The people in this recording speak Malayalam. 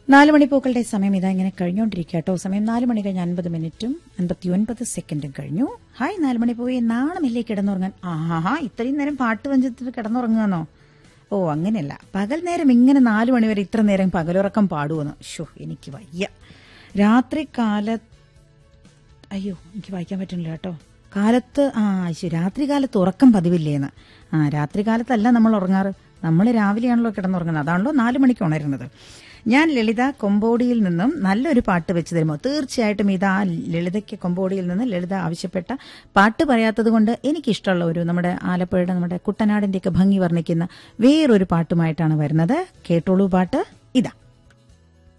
നാല് മണിപ്പൂക്കളുടെ സമയം ഇതാ ഇങ്ങനെ കഴിഞ്ഞുകൊണ്ടിരിക്കുക കേട്ടോ സമയം നാല് മണി കഴിഞ്ഞ് അൻപത് മിനിറ്റും അൻപത്തി ഒൻപത് സെക്കൻഡും കഴിഞ്ഞു ഹായ് നാല് മണി പോയി നാണമില്ലേ കിടന്നുറങ്ങാൻ ആഹാ ഇത്രയും നേരം പാട്ട് വഞ്ചിട്ട് കിടന്നുറങ്ങുകയെന്നോ ഓ അങ്ങനെയല്ല പകൽ നേരം ഇങ്ങനെ നാല് മണി വരെ ഇത്ര നേരം പകലുറക്കം പാടുമെന്ന് ഷോ എനിക്ക് വയ്യ രാത്രി കാല അയ്യോ എനിക്ക് വായിക്കാൻ പറ്റുന്നില്ല കേട്ടോ കാലത്ത് ആ ശരി രാത്രി കാലത്ത് ഉറക്കം പതിവില്ലേന്ന് ആ രാത്രി കാലത്തല്ല നമ്മൾ ഉറങ്ങാറ് നമ്മൾ രാവിലെയാണല്ലോ കിടന്നുറങ്ങുന്നത് അതാണല്ലോ നാല് മണിക്ക് ഉണരുന്നത് ഞാൻ ലളിത കൊമ്പോടിയിൽ നിന്നും നല്ലൊരു പാട്ട് വെച്ച് തരുമോ തീർച്ചയായിട്ടും ഇതാ ലളിതയ്ക്ക് കൊമ്പോടിയിൽ നിന്ന് ലളിത ആവശ്യപ്പെട്ട പാട്ട് പറയാത്തത് കൊണ്ട് എനിക്കിഷ്ടമുള്ള ഒരു നമ്മുടെ ആലപ്പുഴയുടെ നമ്മുടെ കുട്ടനാടിന്റെയൊക്കെ ഭംഗി വർണ്ണിക്കുന്ന വേറൊരു പാട്ടുമായിട്ടാണ് വരുന്നത് കേട്ടോളൂ പാട്ട് ഇതാ